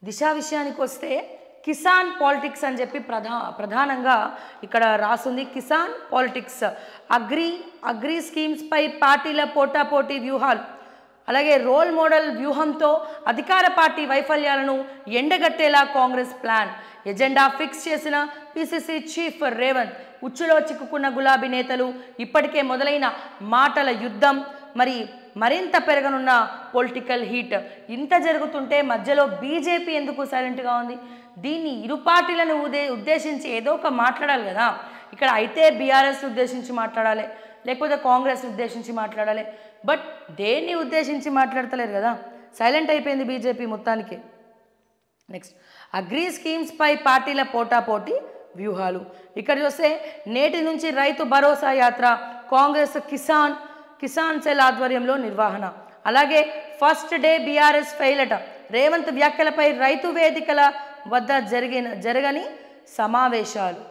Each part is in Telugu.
దిశ విషయానికి వస్తే కిసాన్ పాలిటిక్స్ అని చెప్పి ప్రధా ప్రధానంగా ఇక్కడ రాసుంది కిసాన్ పాలిటిక్స్ అగ్రి అగ్రి స్కీమ్స్పై పార్టీల పోటాపోటీ వ్యూహాలు అలాగే రోల్ మోడల్ వ్యూహంతో అధికార పార్టీ వైఫల్యాలను ఎండగట్టేలా కాంగ్రెస్ ప్లాన్ ఎజెండా ఫిక్స్ చేసిన పిసిసి చీఫ్ రేవంత్ ఉచ్చులో చిక్కుకున్న గులాబీ నేతలు ఇప్పటికే మొదలైన మాటల యుద్ధం మరి మరింత పెరగనున్న పొలిటికల్ హీట్ ఇంత జరుగుతుంటే మధ్యలో బీజేపీ ఎందుకు సైలెంట్గా ఉంది దీన్ని ఇరు పార్టీలను ఉదే ఉద్దేశించి ఏదో ఒక మాట్లాడాలి కదా ఇక్కడ అయితే బీఆర్ఎస్ ఉద్దేశించి మాట్లాడాలి లేకపోతే కాంగ్రెస్ ఉద్దేశించి మాట్లాడాలి బట్ దేన్ని ఉద్దేశించి మాట్లాడతలేరు కదా సైలెంట్ అయిపోయింది బీజేపీ మొత్తానికి నెక్స్ట్ అగ్రి స్కీమ్స్పై పార్టీల పోటాపోటీ వ్యూహాలు ఇక్కడ చూస్తే నేటి నుంచి రైతు భరోసా యాత్ర కాంగ్రెస్ కిసాన్ కిసాన్ సెల్ ఆధ్వర్యంలో నిర్వహణ అలాగే ఫస్ట్ డే బీఆర్ఎస్ ఫెయిలట రేవంత్ వ్యాఖ్యలపై రైతు వేదికల వద్ద జరిగిన జరగని సమావేశాలు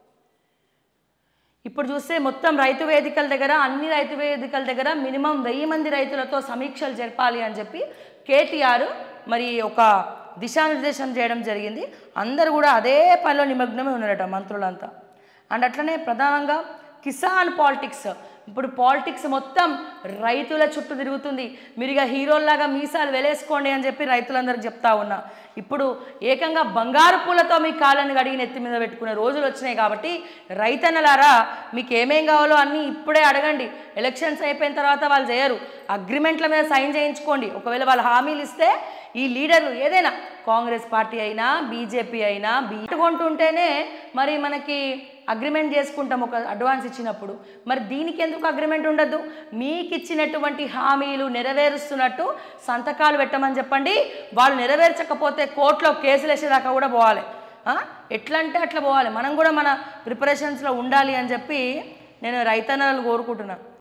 ఇప్పుడు చూస్తే మొత్తం రైతు వేదికల దగ్గర అన్ని రైతు వేదికల దగ్గర మినిమం వెయ్యి మంది రైతులతో సమీక్షలు జరపాలి అని చెప్పి కేటీఆర్ మరి ఒక దిశానిర్దేశం చేయడం జరిగింది అందరూ కూడా అదే పనిలో నిమగ్నమే ఉన్నారట మంత్రులంతా అండ్ అట్లనే ప్రధానంగా కిసాన్ పాలిటిక్స్ ఇప్పుడు పాలిటిక్స్ మొత్తం రైతుల చుట్టూ తిరుగుతుంది మీరు ఇక హీరోల్లాగా మీసాలు వెలేసుకోండి అని చెప్పి రైతులందరికీ చెప్తా ఉన్నా ఇప్పుడు ఏకంగా బంగారు పూలతో మీ కాళ్ళని కడిగి నెత్తి మీద పెట్టుకునే రోజులు వచ్చినాయి కాబట్టి రైతన్నలారా మీకు ఏమేం కావాలో అన్నీ ఇప్పుడే అడగండి ఎలక్షన్స్ అయిపోయిన తర్వాత వాళ్ళు చేయరు అగ్రిమెంట్ల మీద సైన్ చేయించుకోండి ఒకవేళ వాళ్ళు హామీలు ఇస్తే ఈ లీడర్లు ఏదైనా కాంగ్రెస్ పార్టీ అయినా బీజేపీ అయినా బీటుకుంటుంటేనే మరి మనకి అగ్రిమెంట్ చేసుకుంటాం ఒక అడ్వాన్స్ ఇచ్చినప్పుడు మరి దీనికి ఎందుకు అగ్రిమెంట్ ఉండద్దు మీకు ఇచ్చినటువంటి హామీలు నెరవేరుస్తున్నట్టు సంతకాలు పెట్టమని చెప్పండి వాళ్ళు నెరవేర్చకపోతే కోర్టులో కేసులు వేసేదాకా కూడా పోవాలి ఆ? ఎట్లా అంటే అట్లా పోవాలి మనం కూడా మన ప్రిపరేషన్స్లో ఉండాలి అని చెప్పి నేను రైతన్నలు కోరుకుంటున్నాను